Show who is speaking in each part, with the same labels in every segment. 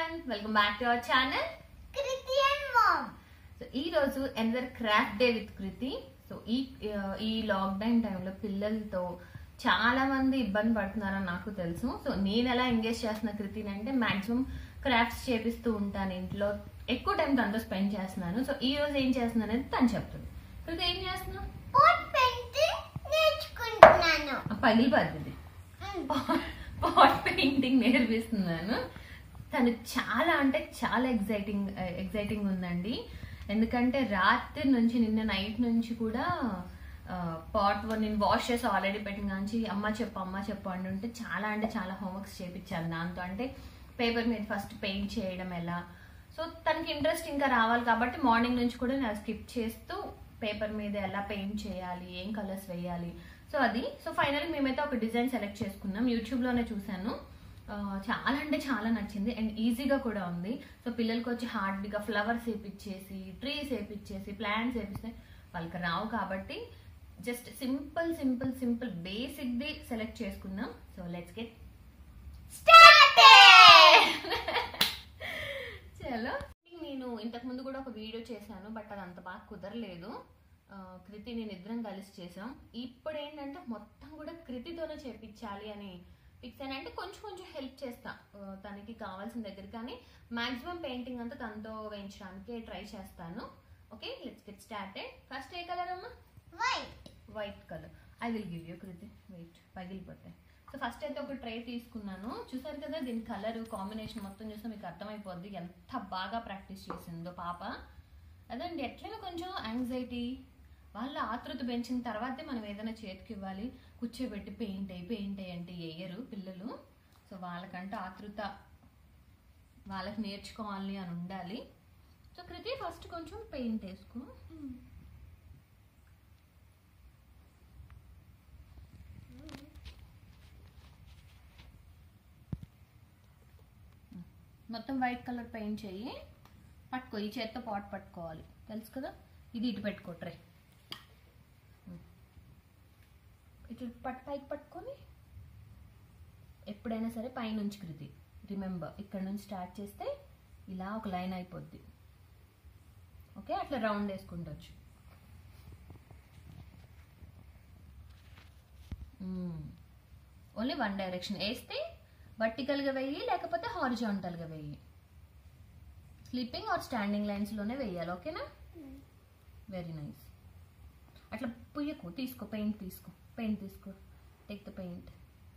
Speaker 1: Everyone welcome back to our channel
Speaker 2: Christian mom.
Speaker 1: So ఈ రోజు ఎందర్ craft day with Kriti so ఈ ఈ లాక్డౌన్ టైంలో పిల్లలతో చాలా మంది ఇబ్బంది పడుతున్నారని నాకు తెలుసు సో నేను ఎలా ఎంగేజ్ చేస్తున్న కృతిని అంటే మాక్సిమం క్రాఫ్ట్స్ చేపిస్తూ ఉంటాను ఇంట్లో ఎక్కువ టైం తనతో స్పెండ్ చేస్తున్నాను సో ఈ రోజు ఏం చేస్తున్నాను అనేది తను చెప్తుంది కృతి ఏం చేస్తున్నావు
Speaker 2: Pot painting నేర్చుకుంటున్నాను.
Speaker 1: పగిలి పద్ధతి
Speaker 2: Mm.
Speaker 1: పాట్ పెయింటింగ్ నేర్పిస్తున్నాను తను చాలా అంటే చాలా ఎగ్జైటింగ్ ఎగ్జైటింగ్ ఉందండి ఎందుకంటే రాత్రి నుంచి నిన్న నైట్ నుంచి కూడా పాట్ నేను వాష్ చేసి ఆల్రెడీ పెట్టిన కాంచి అమ్మ చెప్పు అమ్మ చెప్పు అంటుంటే చాలా అంటే చాలా హోంవర్క్స్ చేపించాను దాంతో అంటే పేపర్ మీద ఫస్ట్ పెయింట్ చేయడం ఎలా సో తనకి ఇంట్రెస్ట్ ఇంకా రావాలి కాబట్టి మార్నింగ్ నుంచి కూడా నేను స్కిప్ చేస్తూ పేపర్ మీద ఎలా పెయింట్ చేయాలి ఏం కలర్స్ వేయాలి సో అది సో ఫైనల్ మేమైతే ఒక డిజైన్ సెలెక్ట్ చేసుకున్నాం యూట్యూబ్లోనే చూశాను ఆ, చాలా అంటే చాలా నచ్చింది అండ్ ఈజీగా కూడా ఉంది సో పిల్లలకి వచ్చి హార్డ్గా ఫ్లవర్స్ వేపించేసి ట్రీస్ వేపించేసి ప్లాంట్స్ వేపిస్తే వాళ్ళకి రావు కాబట్టి జస్ట్ సింపుల్ సింపుల్ సింపుల్ బేసిక్ది సెలెక్ట్ చేసుకున్నాం సో లెట్స్ గెట్ చలో నేను ఇంతకు ముందు కూడా ఒక వీడియో చేశాను బట్ అది అంత బాగా కుదరలేదు ఆ, కృతి నేను ఇద్దరం కలిసి చేసాం ఇప్పుడు ఏంటంటే మొత్తం కూడా కృతితోనే చేపించాలి అని ఫిక్స్ అయినా అంటే కొంచెం కొంచెం హెల్ప్ చేస్తా ఆ, తనకి కావాల్సిన దగ్గర కానీ మాక్సిమం పెయింటింగ్ అంతా తనతో వేయించడానికి ట్రై చేస్తాను okay let's get started first ఏ కలర్ అమ్మా
Speaker 2: White.
Speaker 1: White colour I will give you Kriti wait పగిలిపోతాయి సో ఫస్ట్ అయితే ఒక ట్రే తీసుకున్నాను చూసారు కదా దీని కలర్ కాంబినేషన్ మొత్తం చూస్తే మీకు అర్థమైపోద్ది ఎంత బాగా ప్రాక్టీస్ చేసిందో పాప అదండి ఎట్లయినా కొంచెం యాంగ్జైటీ వాళ్ళ ఆతృత పెంచిన తర్వాతే మనం ఏదైనా చేతికి ఇవ్వాలి కూర్చోబెట్టి పెయింట్ అయ్యి పెయింట్ అయ్యి అంటే వేయరు పిల్లలు సో వాళ్ళకంటూ ఆతృత వాళ్ళకి నేర్చుకోవాలి అని ఉండాలి సో కృతి ఫస్ట్ కొంచెం పెయింట్ వేసుకో మొత్తం వైట్ కలర్ పెయింట్ చెయ్యి పట్టుకో ఈ చేత్తో పాట్ పట్టుకోవాలి తెలుసు కదా ఇది ఇటు పెట్టుకో ట్రే ఇటు పట్టు పైకి పట్టుకొని ఎప్పుడైనా సరే పైనుంచి కృతి రిమెంబర్ ఇక్కడ నుంచి స్టార్ట్ చేస్తే ఇలా ఒక లైన్ అయిపోద్ది ఓకే అట్లా రౌండ్ వేసుకుంటవచ్చు ఓన్లీ వన్ డైరెక్షన్ వేస్తే వర్టికల్గా వెయ్యి లేకపోతే హారిజాంటల్గా వెయ్యి స్లీపింగ్ ఆర్ స్టాండింగ్ లైన్స్లోనే వెయ్యాలి ఓకేనా వెరీ నైస్ అట్లా పుయ్యకు తీసుకో పెయింట్ తీసుకో పెయింట్ తీసుకో టేక్ ద పెయింట్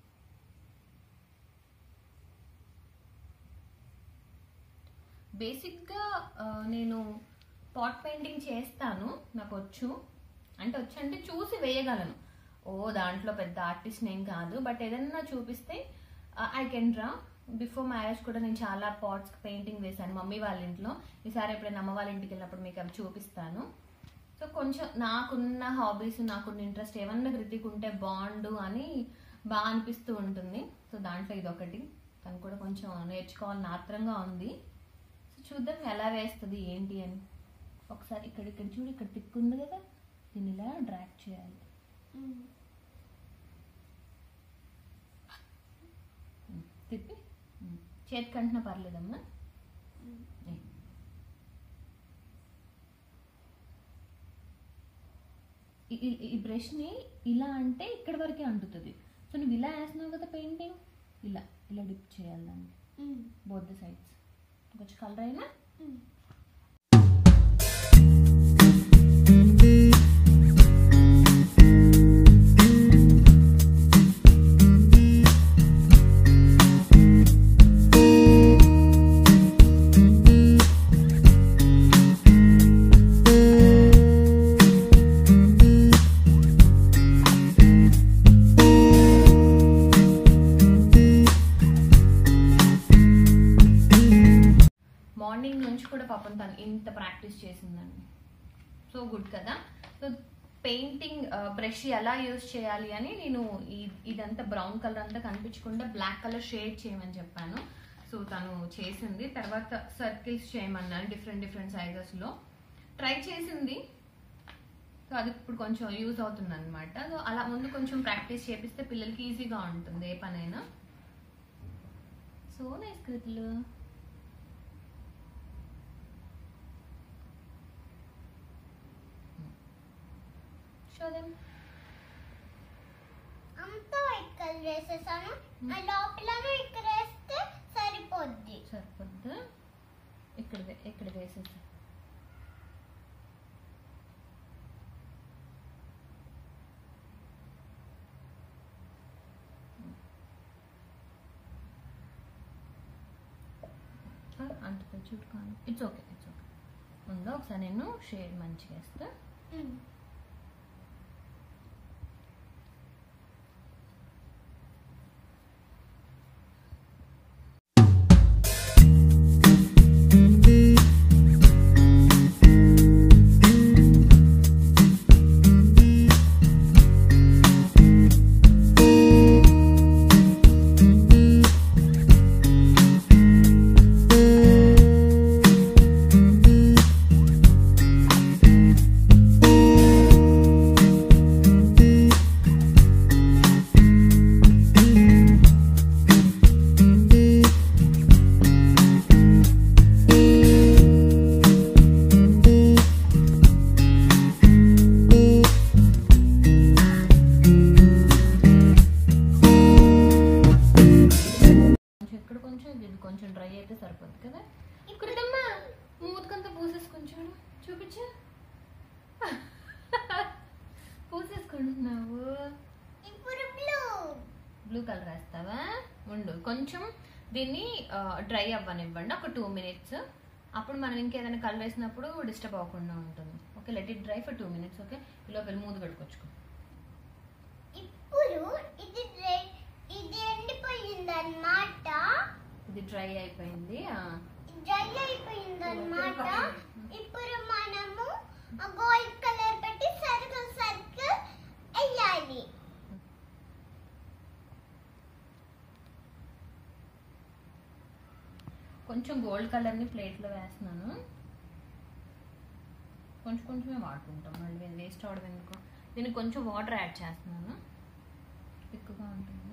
Speaker 1: బేసిక్గా ఆ, నేను పాట్ పెయింటింగ్ చేస్తాను నాకు వచ్చు అంటే వచ్చు అంటే చూసి వేయగలను ఓ దాంట్లో పెద్ద ఆర్టిస్ట్ ఏం కాదు బట్ ఏదైనా చూపిస్తే I can draw before marriage కూడా నేను చాలా పాట్స్ పెయింటింగ్ వేశాను మమ్మీ వాళ్ళ ఇంట్లో ఈసారి ఎప్పుడైనా అమ్మ వాళ్ళ ఇంటికి వెళ్ళినప్పుడు మీకు అవి చూపిస్తాను సో కొంచెం నాకున్న హాబీస్ నాకున్న ఇంట్రెస్ట్ ఏమన్నా కృతికి ఉంటే బాగుండు అని బాగా అనిపిస్తూ ఉంటుంది సో దాంట్లో ఇది ఒకటి తను కూడా కొంచెం నేర్చుకోవాలని ఆత్రంగా ఉంది సో చూద్దాం ఎలా వేస్తుంది ఏంటి అని ఒకసారి ఇక్కడ ఇక్కడ చూడు ఇక్కడ తిక్కు ఉంది కదా దీన్ని ఇలా డ్రాక్ చేయాలి
Speaker 2: Mm.
Speaker 1: ఉమ్, తిప్పి ఉమ్, చేతికి అంటున్నా పర్లేదమ్మా ఏ. ఈ- ఈ- ఈ బ్రష్ని ఇలా అంటే ఇక్కడ వరకే అంటుతుంది సో నువ్వు ఇలా వేస్తున్నావు కదా పెయింటింగ్ ఇలా ఇలా డిప్ చేయాలి దాన్ని
Speaker 2: Mm.
Speaker 1: బోత్ ద సైడ్స్ కొంచెం కలర్ అయినా
Speaker 2: Mm.
Speaker 1: మార్నింగ్ నుంచి కూడా పాపం తను ఇంత ప్రాక్టీస్ చేసిందండి సో గుడ్ కదా సో పెయింటింగ్ బ్రష్ ఎలా యూజ్ చేయాలి అని నేను ఈ- ఇదంతా బ్రౌన్ కలర్ అంతా కనిపించకుండా బ్లాక్ కలర్ షేడ్ చేయమని చెప్పాను సో తను చేసింది తర్వాత సర్కిల్స్ చేయమన్నాను డిఫరెంట్ డిఫరెంట్ సైజెస్లో ట్రై చేసింది సో అది ఇప్పుడు కొంచెం యూజ్ అవుతుంది అనమాట సో అలా ముందు కొంచెం ప్రాక్టీస్ చేపిస్తే పిల్లలకి ఈజీగా ఉంటుంది ఏ పనైనా సో నైస్ కృతులు కదా
Speaker 2: అంతా వైట్ కలర్ వేసేసాను ఆ లోపలను ఇక్కడ వేస్తే సరిపోద్ది
Speaker 1: సరిపోద్దా ఇక్కడ వే- ఇక్కడ వేసేసి అంటే చుట్టుకోండి ఇట్స్ ఓకే ఇట్స్ ఓకే ముందు ఒకసారి నేను షేడ్ మంచిగా వేస్తా
Speaker 2: ఉమ్.
Speaker 1: కొంచెం ఇక్కడ కొంచెం ఇది కొంచెం డ్రై అయితే సరిపోద్ది కదా ఇక్కడమ్మా మూతకంతా పూసేసుకొని చూడు చూపించు పూసేసుకుంటున్నావు
Speaker 2: ఇప్పుడు బ్లూ
Speaker 1: బ్లూ కలర్ వేస్తావా ఉండు కొంచెం దీన్ని డ్రై అవ్వనివ్వండి ఒక టూ మినిట్స్ అప్పుడు మనం ఇంకేదైనా కలర్ వేసినప్పుడు డిస్టర్బ్ అవ్వకుండా ఉంటుంది okay let it dry for two minutes okay ఇలా వెళ్ళి మూత కడుకొచ్చుకో
Speaker 2: ఇప్పుడు ఇది డ్రై ఇది ఎండిపోయింది అనమాట
Speaker 1: ఇది డ్రై అయిపోయింది ఆ,
Speaker 2: డ్రై అయిపోయింది అనమాట ఇప్పుడు మనము గోల్డ్ కలర్ పెట్టి సర్కిల్ సర్కిల్ వేయాలి
Speaker 1: కొంచెం గోల్డ్ కలర్ని ప్లేట్లో వేస్తున్నాను కొంచెం కొంచెమే వాడుకుంటాం మళ్ళీ వేస్ట్ అవడం ఎందుకు దీనికి కొంచెం వాటర్ యాడ్ చేస్తున్నాను ఎక్కువగా ఉంటుంది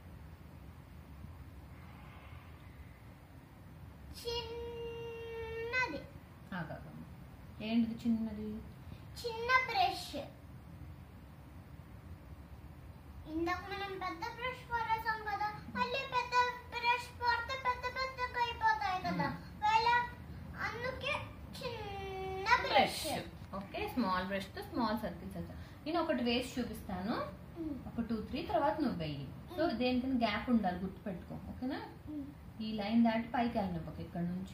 Speaker 2: చిన్నది
Speaker 1: ఆగాగమ్మ ఏంటిది చిన్నది
Speaker 2: చిన్న బ్రష్ ఇందాక మనం పెద్ద బ్రష్ వాడేసాం కదా మళ్ళీ పెద్ద బ్రష్ వాడితే పెద్ద పెద్దగా అయిపోతాయి కదా వేళ అందుకే చిన్న
Speaker 1: బ్రష్
Speaker 2: బ్రష్
Speaker 1: ఓకే స్మాల్ బ్రష్తో స్మాల్ సర్కిల్స్ వేస్తా నేను ఒకటి వేసి చూపిస్తాను ఒక టూ త్రీ తర్వాత నువ్వు వెయ్యి సో దేనికైనా గ్యాప్ ఉండాలి గుర్తుపెట్టుకో ఓకేనా ఈ లైన్ దాటి పైకి వెళ్ళినప్పుడు ఇక్కడ నుంచి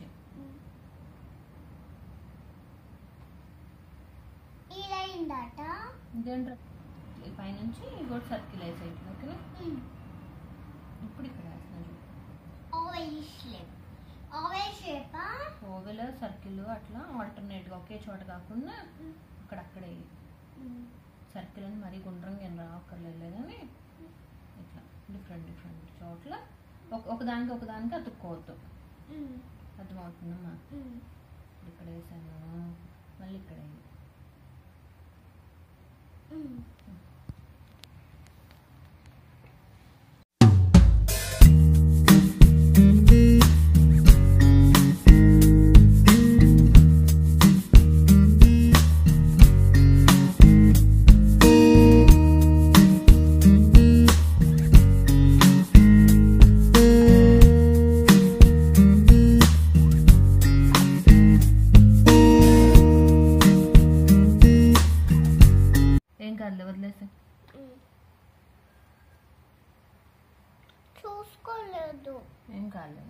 Speaker 2: ఈ లైన్ దాట
Speaker 1: ఇదేంట్రా ఈ పైనుంచి ఇంకోటి సర్కిల్ వేసేయటం ఓకేనా ఇప్పుడు ఇక్కడ వేస్తున్నాను
Speaker 2: oval shape oval shape
Speaker 1: oval circle అట్లా ఆల్టర్నేట్గా ఒకే చోట కాకుండా అక్కడక్కడే సర్కిల్ అని మరీ గుండ్రంగా ఏం రావక్కర్లేదు కానీ ఇట్లా డిఫరెంట్ డిఫరెంట్ చోట్ల ఒక ఒకదానికి ఒకదానికి అతుక్కోవద్దు అర్థమవుతుందమ్మా ఇక్కడ వేసాను మళ్ళీ ఇక్కడ వేయి. ఏం కాదులే వదిలేసి
Speaker 2: చూసుకోలేదు
Speaker 1: ఏం కాదులే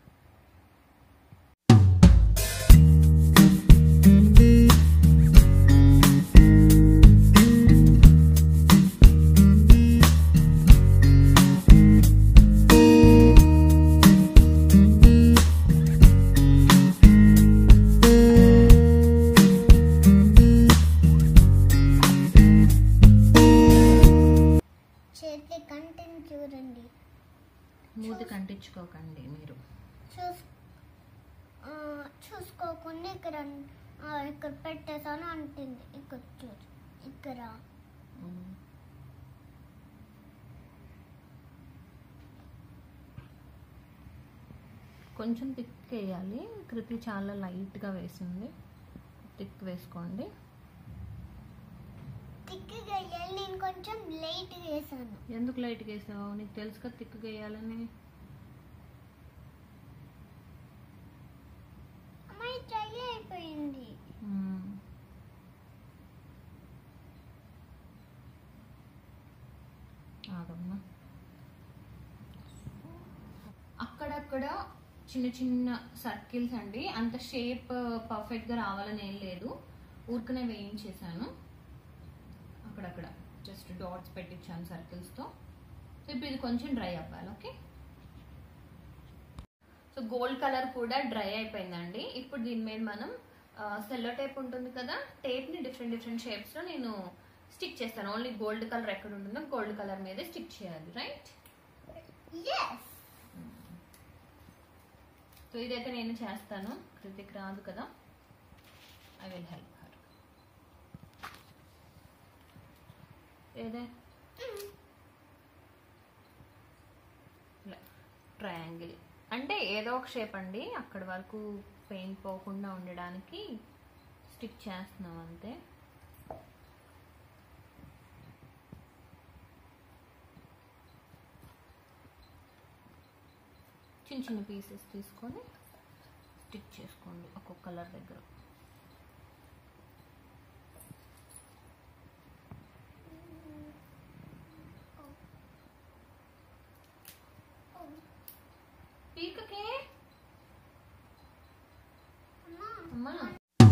Speaker 2: చేతి కంటిని చూడండి
Speaker 1: మూతి కంటించుకోకండి మీరు
Speaker 2: చూస్ ఆ, చూసుకోకుండా ఇక్కడ ఆ, ఇక్కడ పెట్టేసాను అంటుంది ఇక్కడ చూడు ఇక్కడ
Speaker 1: ఉమ్. కొంచెం థిక్ వేయాలి కృతి చాలా లైట్గా వేసింది థిక్ వేసుకోండి
Speaker 2: తిక్కుగా వేయాలి నేను కొంచెం లైట్ వేసాను
Speaker 1: ఎందుకు లైట్గా వేసావు నీకు తెలుసు కదా తిక్కుగా వేయాలని
Speaker 2: అమ్మాయి ట్రై అయిపోయింది
Speaker 1: మ్మ్. ఆగమ్మా అక్కడక్కడ చిన్న చిన్న సర్కిల్స్ అండి అంత షేప్ పర్ఫెక్ట్గా రావాలని ఏం లేదు ఊరికనే వేయించేసాను అక్కడక్కడ జస్ట్ డాట్స్ పెట్టించాను సర్కిల్స్తో సో ఇప్పుడు ఇది కొంచెం డ్రై అవ్వాలి ఓకే సో గోల్డ్ కలర్ కూడా డ్రై అయిపోయిందండి ఇప్పుడు దీని మీద మనం సెల్లో టేప్ ఉంటుంది కదా టేప్ని డిఫరెంట్ డిఫరెంట్ షేప్స్లో నేను స్టిక్ చేస్తాను ఓన్లీ గోల్డ్ కలర్ ఎక్కడ ఉంటుందో గోల్డ్ కలర్ మీద స్టిక్ చేయాలి రైట్
Speaker 2: ఎస్
Speaker 1: సో ఇదైతే నేను చేస్తాను కృతిక్ రాదు కదా ఐ విల్ హెల్ప్ హర్ ఏదే ట్రయాంగిల్ అంటే ఏదో ఒక షేప్ అండి అక్కడి వరకు పెయింట్ పోకుండా ఉండడానికి స్టిక్ చేస్తున్నాం అంతే చిన్న చిన్న పీసెస్ తీసుకొని స్టిక్ చేసుకోండి ఒక్కొక్క కలర్ దగ్గర పీకకే
Speaker 2: అమ్మా
Speaker 1: అమ్మా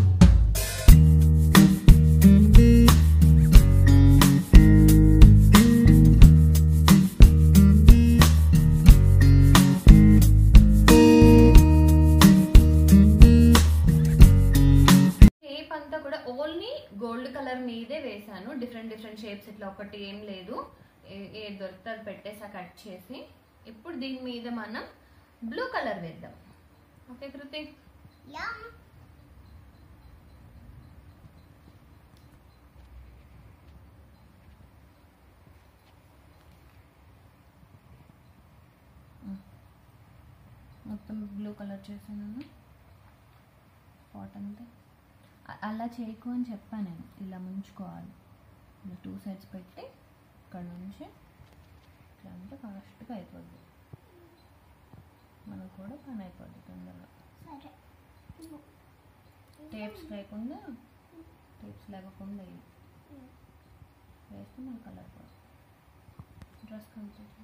Speaker 1: షేప్ అంతా కూడా ఓన్లీ గోల్డ్ కలర్ మీదే వేసాను డిఫరెంట్ డిఫరెంట్ షేప్స్ ఇట్లా ఒకటి ఏం లేదు ఏ- ఏ దొరికితే అది పెట్టేసా కట్ చేసి ఇప్పుడు దీని మీద మనం బ్లూ కలర్ వేద్దాం ఓకే కృతి
Speaker 2: యా
Speaker 1: మొత్తం బ్లూ కలర్ చేసాను పాట్ అంతా అ- అలా చేయకు అని చెప్పాను నేను ఇలా ముంచుకోవాలి ఇలా టూ సైడ్స్ పెట్టి ఇక్కడ నుంచి ఇట్లా అంటే ఫాస్ట్గా అయిపోద్ది మనకు కూడా పని అయిపోద్ది తొందరగా
Speaker 2: సరే
Speaker 1: టేప్స్ లేకుండా టేప్స్ లేకుండా ఇవి వేస్తే మన కలర్ పోతుంది డ్రెస్ కంప్లీట్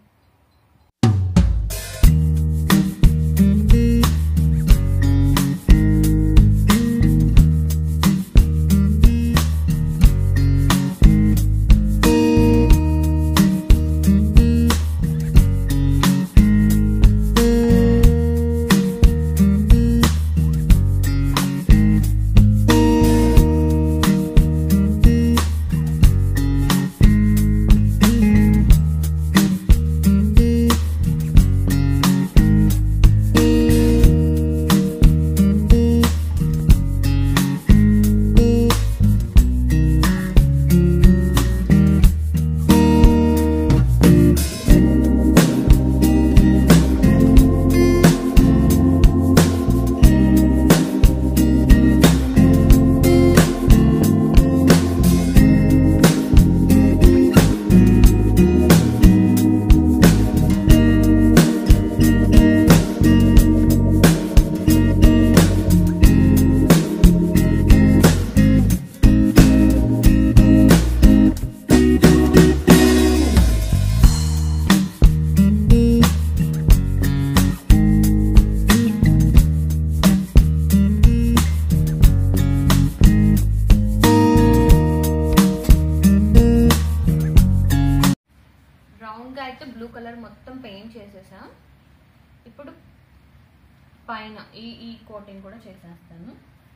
Speaker 1: రౌండ్గా అయితే బ్లూ కలర్ మొత్తం పెయింట్ చేసేసా ఇప్పుడు పైన ఈ ఈ కోటింగ్ కూడా చేసేస్తాను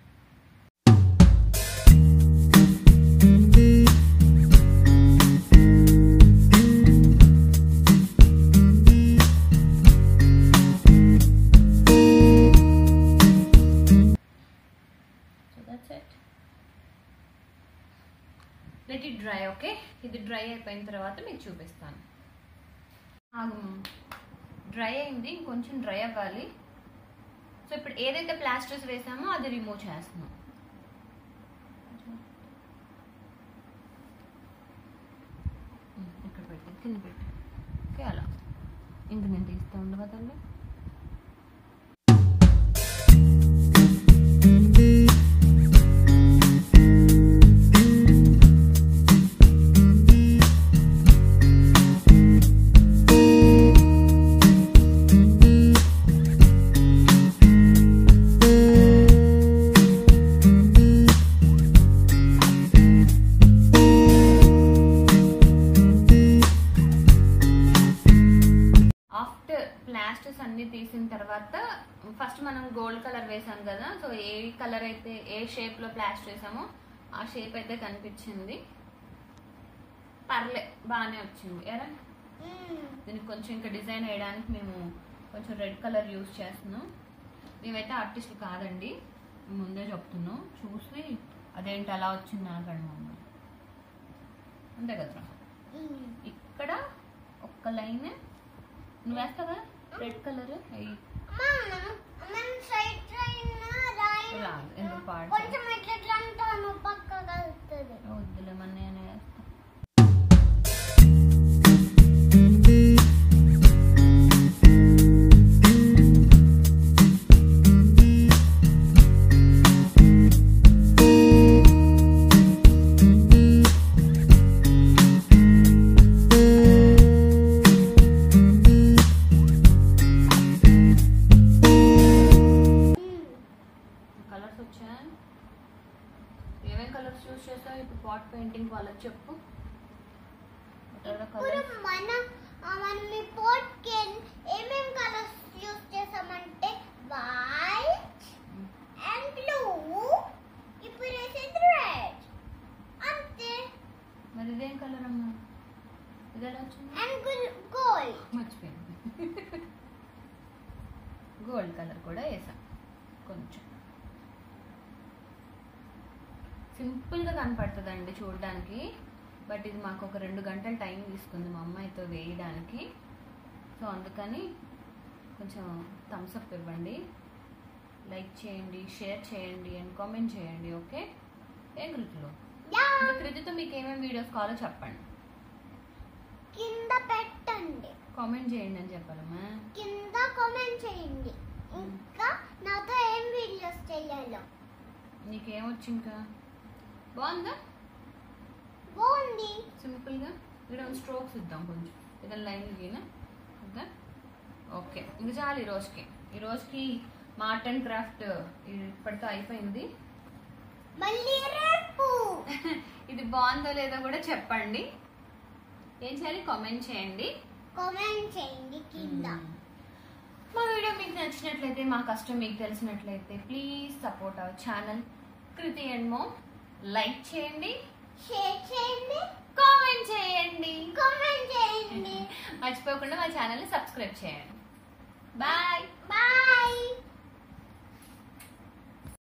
Speaker 1: so that's it let it dry okay ఇది డ్రై అయిపోయిన తర్వాత మీకు చూపిస్తాను డ్రై అయింది ఇంకొంచెం డ్రై అవ్వాలి సో ఇప్పుడు ఏదైతే ప్లాస్టర్స్ వేసామో అది రిమూవ్ చేస్తున్నాం కింద పెట్టి ఓకే అలా ఇంక నేను తీస్తూ ఉండవా తల్లి ఆఫ్టర్ ప్లాస్టర్స్ అన్ని తీసిన తర్వాత ఫస్ట్ మనం గోల్డ్ కలర్ వేసాం కదా సో ఏ కలర్ అయితే ఏ షేప్ లో ప్లాస్టర్ వేసామో ఆ షేప్ అయితే కనిపించింది పర్లే బాగానే వచ్చింది ఎరా
Speaker 2: మ్మ్.
Speaker 1: దీనికి కొంచెం ఇంకా డిజైన్ వేయడానికి మేము కొంచెం రెడ్ కలర్ యూస్ చేస్తున్నాం మేమైతే ఆర్టిస్టులు కాదండి మేము ముందే చెప్తున్నాం చూసి అదేంటి అలా వచ్చింది అనకండి మమ్మల్ని అంతే కదరా
Speaker 2: మ్మ్.
Speaker 1: ఇక్కడ ఒక్క లైన్ నువ్వు వేస్తావా రెడ్ కలర్
Speaker 2: అమ్మా, మనం- మనం సైడ్ ట్రైన్ రాయి
Speaker 1: రాదు, ఎందుకు పాడు?
Speaker 2: కొంచెం ఇట్లా ఇట్లా అంటాను పక్కగా వెళ్తుంది
Speaker 1: వద్దులే మన నేను వేస్తా కలర్స్ వచ్చా ఏమేం కలర్స్ యూస్ చేస్తావు ఇప్పుడు పాట్ పెయింటింగ్ వాళ్ళకి చెప్పు
Speaker 2: ఇప్పుడు
Speaker 1: కలర్స్
Speaker 2: మన ఆ, మనం ఈ పోర్ట్ కి ఏమేం కలర్స్ యూస్ చేసామంటే వైట్ అండ్ బ్లూ ఇప్పుడు వేసేది రెడ్ అంతే
Speaker 1: మరి ఇదేం కలర్ అమ్మా ఇది ఎలా వచ్చింది
Speaker 2: అండ్ గోల్డ్
Speaker 1: మర్చిపోయింది గోల్డ్ కలర్ కూడా వేసాం కొంచెం సింపుల్గా కనపడుతుందండి చూడడానికి బట్ ఇది మాకు ఒక రెండు గంటల టైం తీసుకుంది మా అమ్మాయితో వేయడానికి సో అందుకని కొంచెం థమ్స్ అప్ ఇవ్వండి లైక్ చేయండి షేర్ చేయండి అండ్ కామెంట్ చేయండి ఓకే ఏం కృతిలో
Speaker 2: యా
Speaker 1: ఇంకా కృతితో మీకు ఏమేమి వీడియోస్ కావాలో చెప్పండి
Speaker 2: కింద పెట్టండి
Speaker 1: కామెంట్ చేయండి అని చెప్పాలమ్మా
Speaker 2: కింద కామెంట్ చేయండి ఇంకా నాతో ఏం వీడియోస్ చేయాలో
Speaker 1: నీకేమొచ్చు ఇంకా బాగుందా
Speaker 2: బాగుంది
Speaker 1: సింపుల్గా ఇక్కడ స్ట్రోక్స్ ఇద్దాం కొంచెం ఏదైనా లైన్ గీనా ఇద్దా ఓకే ఇంక చాలు ఈ రోజుకి ఈ రోజుకి మా ఆర్ట్ అండ్ క్రాఫ్ట్ ఇప్పటితో అయిపోయింది
Speaker 2: మళ్ళీ రేపు
Speaker 1: ఇది బాగుందో లేదో కూడా చెప్పండి ఏం చేయాలి కామెంట్ చేయండి
Speaker 2: కామెంట్ చేయండి కింద
Speaker 1: మా వీడియో మీకు నచ్చినట్లయితే మా కష్టం మీకు తెలిసినట్లయితే please support our channel Kriti and మో లైక్ చేయండి
Speaker 2: షేర్ చేయండి
Speaker 1: కామెంట్ చేయండి
Speaker 2: కామెంట్ చేయండి
Speaker 1: మర్చిపోకుండా మా ఛానల్ని సబ్స్క్రైబ్ చేయండి బాయ్
Speaker 2: బాయ్